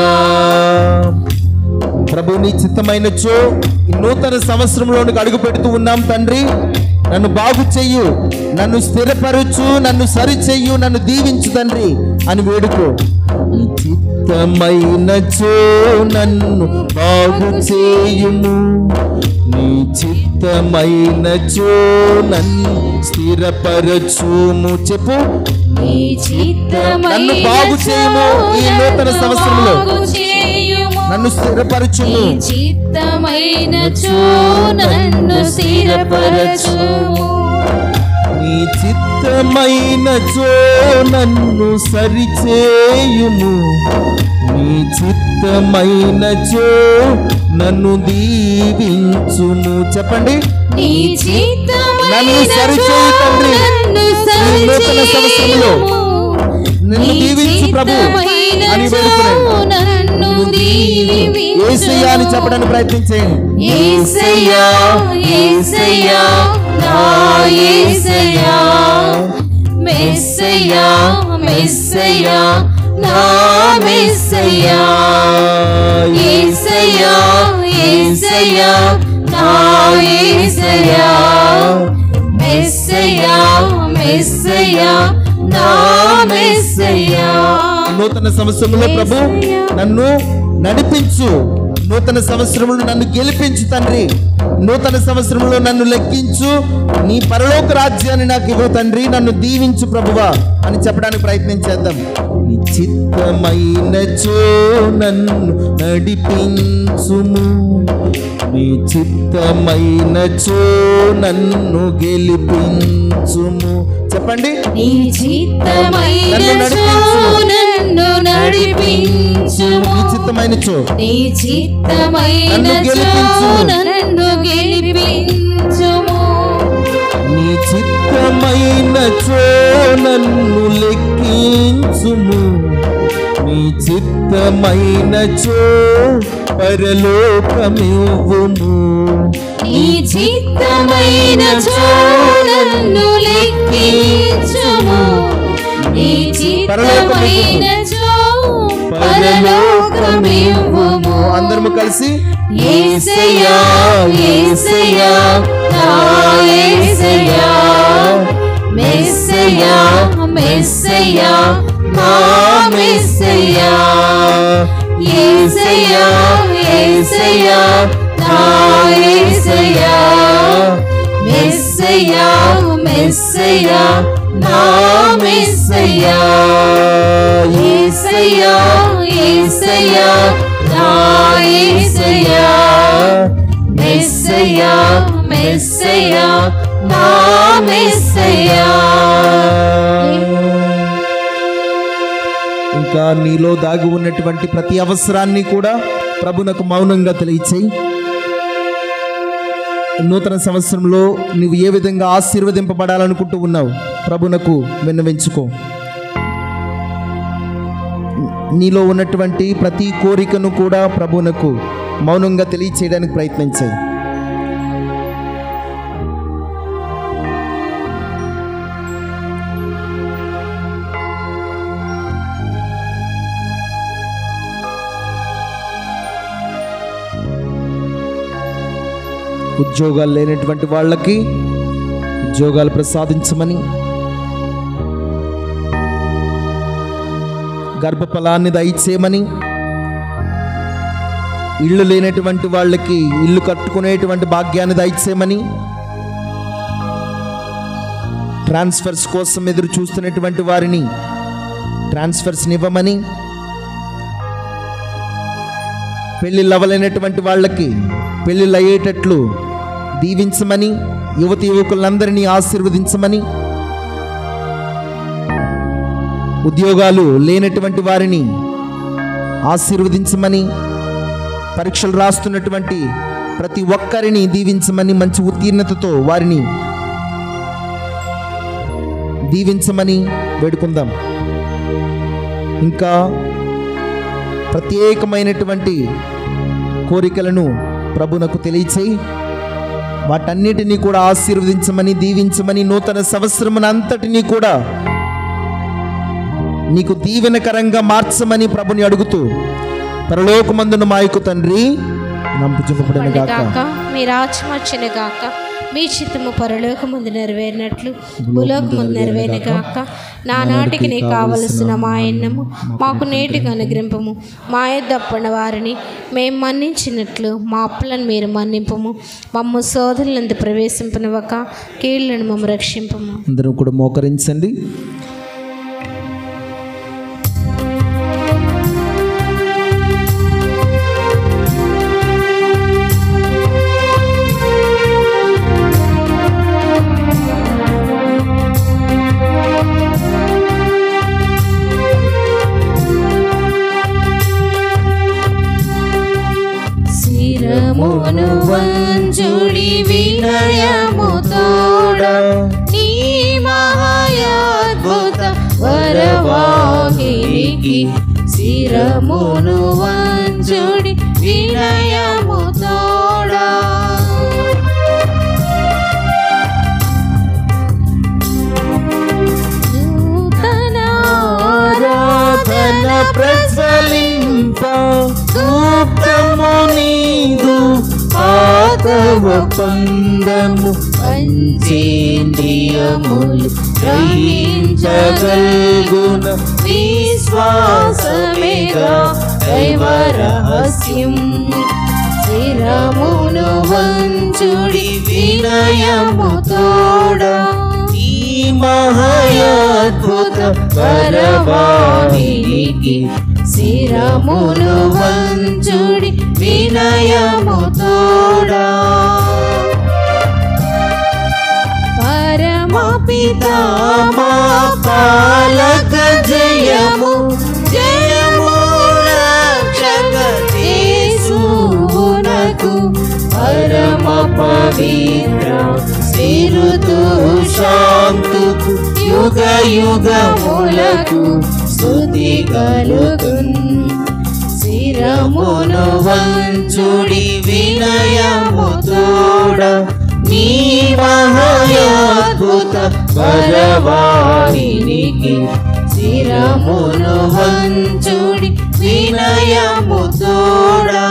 ప్రభు నీ చిత్తమైనచో ఈ నూతన సంవత్సరంలోనికి అడుగు పెడుతూ ఉన్నాం తండ్రి నన్ను బాగు చెయ్యు నన్ను స్థిరపరచు నన్ను సరి చెయ్యు నన్ను దీవించు తండ్రి అని వేడుకో నీ చిత్తమైనచో నన్ను బాగు చేయుము నీ చిత్తమైనచో నన్ను స్థిరపరచుము చెప్పు నీ చిత్తమైన నన్ను బాగు చేయుము ఈ నూతన సంవత్సరంలో. బాగు చేయుము. నన్ను స్థిరపరచుము నీ చిత్తమైన చో నన్ను స్థిరపరచుము నీ చిత్తమైనచో నన్ను సరిచేయుము నీ చిత్తమైనచో నన్ను దీవించుము చెప్పండి నీ చిత్తమైన నన్ను సరిచేయు చో తండ్రి. నన్ను ఈ నూతన సంవత్సరంలో సరిచేయుము. నిన్ను నీ దీవించు ప్రభు చిత్తమైన అని చో వేడుకున్నాను నన్ను ఏసయ్యా అని దీవించుము. చెప్పడానికి ప్రయత్నం చేయండి యేసయ్యా యేసయ్యా నా యేసయ్యా మెస్సయ్యా మెస్సయ్యా నా మెస్సయ్యా యేసయ్యా యేసయ్యా నా యేసయ్యా మెస్సయ్యా మెస్సయ్యా నా మెస్సయ్యా నూతన సంవత్సరంలో ప్రభు నన్ను నడిపించు నూతన సంవత్సరంలో నన్ను గెలిపించు తండ్రి నూతన సంవత్సరంలో నన్ను లెక్కించు నీ పరలోక రాజ్యాన్ని నాకు ఇవ్వు తండ్రి నన్ను దీవించు ప్రభువా అని చెప్పడానికి ప్రయత్నం చేద్దాం నీ చిత్తమైనచో నన్ను నడిపించుము నీ నీ చిత్తమైనచో నన్ను గెలిపించుము చెప్పండి నీ చిత్తమైన నన్ను నడిపించు. నడిపించుము నీ చిత్తమైనచో నీ చిత్తమైన నన్ను గెలిపించుము. నన్ను గెలిపించుము నీ చిత్తమైనచో నన్ను లెక్కించుము నీ చిత్తమైనచో పరలోకమివ్వుము నీ చిత్తమైన నన్ను లెక్కించుము నీ చిత్తమైన పరలోకమివ్వుము అందరము కలిసి యేసయ్యా యేసయ్యా నా యేసయ్యా మెస్సయ్యా మెస్సయ్యా నా మెస్సయ్యా యేసయ్యా యేసయ్యా నా యేసయ్యా మెస్సయ్యా మెస్సయ్యా నా మెస్సయ్యా యేసయ్యా యేసయ్యా నా యేసయ్యా మెస్సయ్యా మెస్సయ్యా నా మెస్సయ్యా ఇంకా నీలో దాగి ఉన్నటువంటి ప్రతి అవసరాన్ని కూడా ప్రభునకు మౌనంగా తెలియచేయి నూతన సంవత్సరంలో నువ్వు ఏ విధంగా ఆశీర్వదింపబడాలనుకుంటూ ఉన్నావు ప్రభునకు విన్నవించుకో నీలో ఉన్నటువంటి ప్రతి కోరికను కూడా ప్రభునకు మౌనంగా తెలియచేయడానికి ప్రయత్నించాయి ఉద్యోగాలు లేనటువంటి వాళ్ళకి ఉద్యోగాలు ప్రసాదించమని గర్భఫలాన్ని దయచేయమని ఇల్లు లేనటువంటి వాళ్ళకి ఇల్లు కట్టుకునేటువంటి భాగ్యాన్ని దయచేయమని ట్రాన్స్ఫర్స్ కోసం ఎదురు చూస్తున్నటువంటి వారిని ట్రాన్స్ఫర్స్ ఇవ్వమని పెళ్ళిళ్ళు అవ్వలేనటువంటి వాళ్ళకి పెళ్ళిళ్ళు అయ్యేటట్లు దీవించమని యువతి యువకులందరినీ ఆశీర్వదించమని ఉద్యోగాలు లేనటువంటి వారిని ఆశీర్వదించమని పరీక్షలు రాస్తున్నటువంటి ప్రతి ఒక్కరిని దీవించమని మంచి ఉత్తీర్ణతతో వారిని దీవించమని వేడుకుందాం ఇంకా ప్రత్యేకమైనటువంటి కోరికలను ప్రభునకు తెలియచేయి వాటన్నిటినీ కూడా ఆశీర్వదించమని దీవించమని నూతన సంవత్సరమునంతటినీ కూడా నీకు దీవెనకరంగా మార్చమని ప్రభుని అడుగుతూ పరలోకమందున మాయకు తండ్రి నంపుచుపబడిన గాక గాక మీ రాజమర్చిన గాక మీ చిత్తము పరలోకముందు నెరవేరినట్లు భూలోకముందు నెరవేరిన గాక నానాటికి నీ కావలసిన మా ఎన్నము మాకు నేటికి అనుగ్రింపము మా యొద్దప్పన వారిని మేము మన్నించినట్లు మా అప్పులను మీరు మన్నింపము మమ్మ సోదరులందు ప్రవేశింపనివ్వక కీళ్లను మమ్మ రక్షింపము అందరూ కూడా మోకరించండి శిరమును వంజుడి వినయముతోడ నీ మహాయాద్భుత వరవాహినికి శిరమును వంజుడి వినయముతోడ నూతన ఆరాధన ప్రజ్వలింప సూక్తము నీదు ఆదవ పందము పంచేంద్రియములు గ్రహించగల్గున విశ్వాసమేగా దైవ రహస్యం శిరమును వంచుడి వినయముతోడ ఈ మహాయాద్భుత వరవాహినికి శిరమును వంచుడి వినయము తోడా పరమపితామా పాలక జయము జయము రక్షక యేసునకు పరమ పవిత్ర స్పిరుతు శాంతుకు యుగ యుగములకు స్తుతి కలుగున్ శిరమును వంచుడి వినయము తోడ నీ మహాయాద్భుత పరవాణినికి శిరమును వంచుడి వినయము తోడా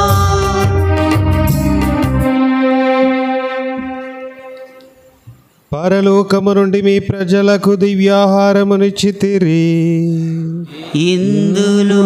పరలోకము నుండి మీ ప్రజలకు దివ్యాహారమునిచ్చితిరి ఇందులో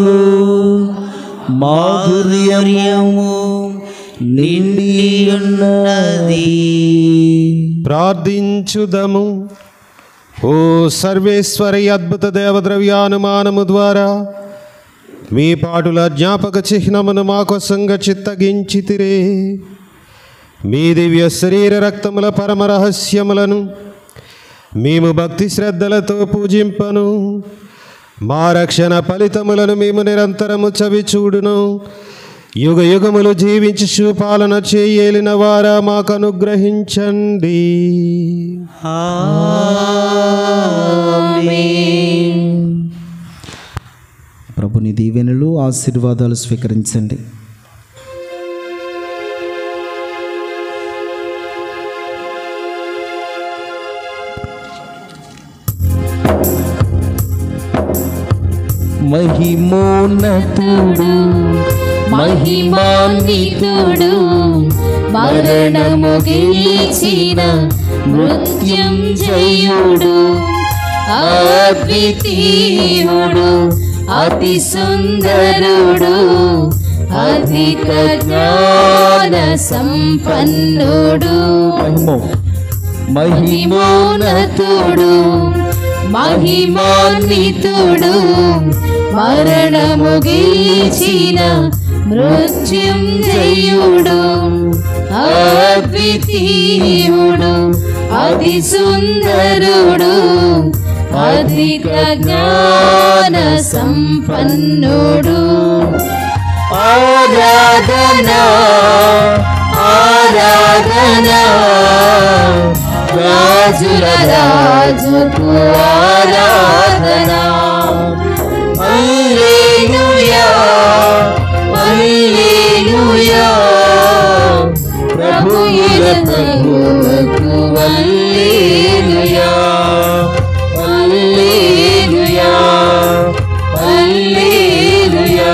మాధుర్యము నిండి ఉన్నది ప్రార్థించుదము ఓ సర్వేశ్వరి అద్భుత దేవద్రవ్యానుమానము ద్వారా మీ పాటుల జ్ఞాపక చిహ్నమును మా కోసంగా చిత్తగించితిరే మీ దివ్య శరీర రక్తముల పరమ రహస్యములను మేము భక్తి శ్రద్ధలతో పూజింపను మా రక్షణ ఫలితములను మేము నిరంతరము చవి చూడును యుగ యుగములు జీవించి శుపాలన చేయలిన వారా మాకు అనుగ్రహించండి ప్రభుని దీవెనలు ఆశీర్వాదాలు స్వీకరించండి మహిమోన్నతుడు మహిమాన్వితుడు మరణము గెలిచిన నృత్యం జయుడు అద్వితీయుడు అతి సుందరుడు అధిక జ్ఞాన సంపన్నుడు మహిమో మహిమోన్నతుడు మహిమాన్వితుడు మరణము గెలిచిన మృత్యుంజయుడు అద్వితీయుడు అతి సుందరుడు అధిక జ్ఞాన సంపన్నుడు ఆరాధనా ఆరాధనా రాజుల రాజుకు ఆరాధనా హల్లెలూయా హల్లెలూయా ప్రభువుల ప్రభువుకు హల్లెలూయా హల్లెలూయా హల్లెలూయా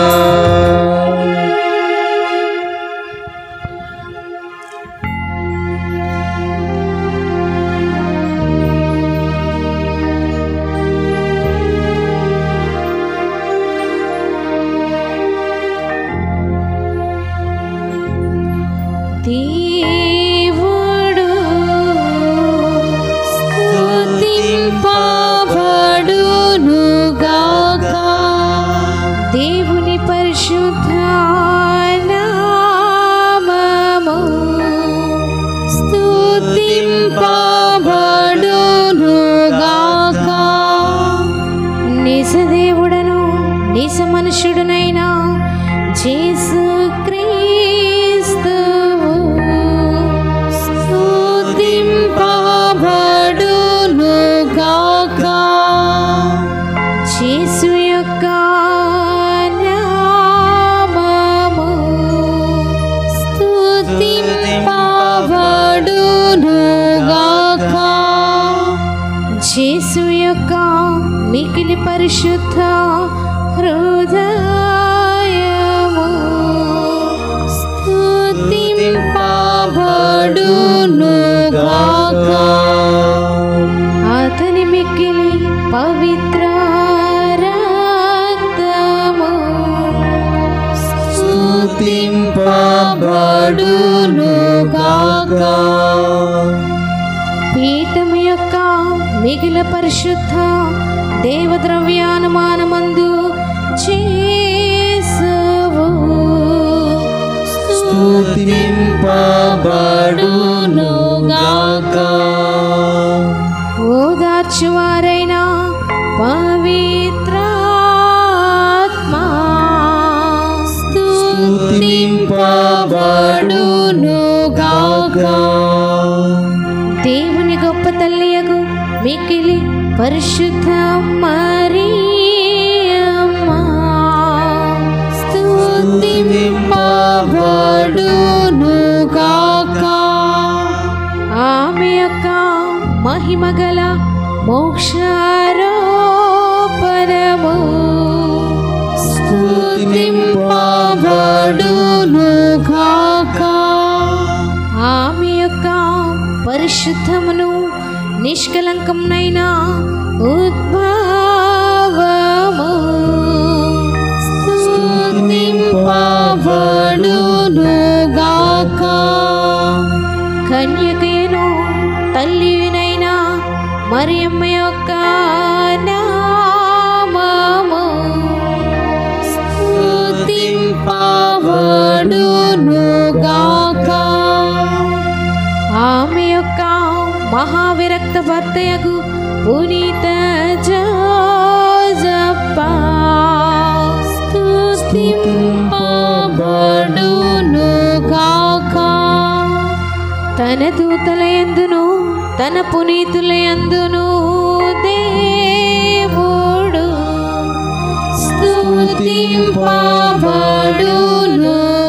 దేవుడు స్తుతింపబడునుగాక దేవుని పరిశుద్ధ నామము స్తుతింపబడునుగాక నిజదేవుడను నిజ మనుషుడునైనా జేసు క్రీస్తువు స్తుతింపబడునుగాక జేసు యొక్క నామము స్తుతింపబడునుగాక జేసు యొక్క మికిలి పరిశుద్ధ హృదయము స్తుతింపబడునుగాక అతని మిక్కిలి పవిత్ర రక్తము స్తుతింపబడునుగాక పీఠము యొక్క మిగిల పరిశుద్ధ దేవద్రవ్యానుమానమందు చే స్తుతింపబడునుగాక ఓదార్చువారైన పవిత్రాత్మా స్తుతింపబడునుగాక దేవుని గొప్ప తల్లియగు మికిలి పరిశుద్ధ మరియమ్మ స్తుతింపబడునుగాక ఆమె యొక్క మహిమగల మోక్షారోపణము స్తుతింపబడునుగాక ఆమె యొక్క పరిశుద్ధమును నిష్కలంకమునైన ఉద్భవము స్తుతింపబడునుగాక కన్యకయను తల్లినైన మరియమ్మ యొక్క నామము స్తుతింపబడునుగాక ఆమె యొక్క మహావిరక్త భర్తయగు పునీత జోజప్ప స్తుతింపబడునుగాక తన దూతలయందును తన పునీతులయందును దేవుడు స్తుతింపబడునుగాక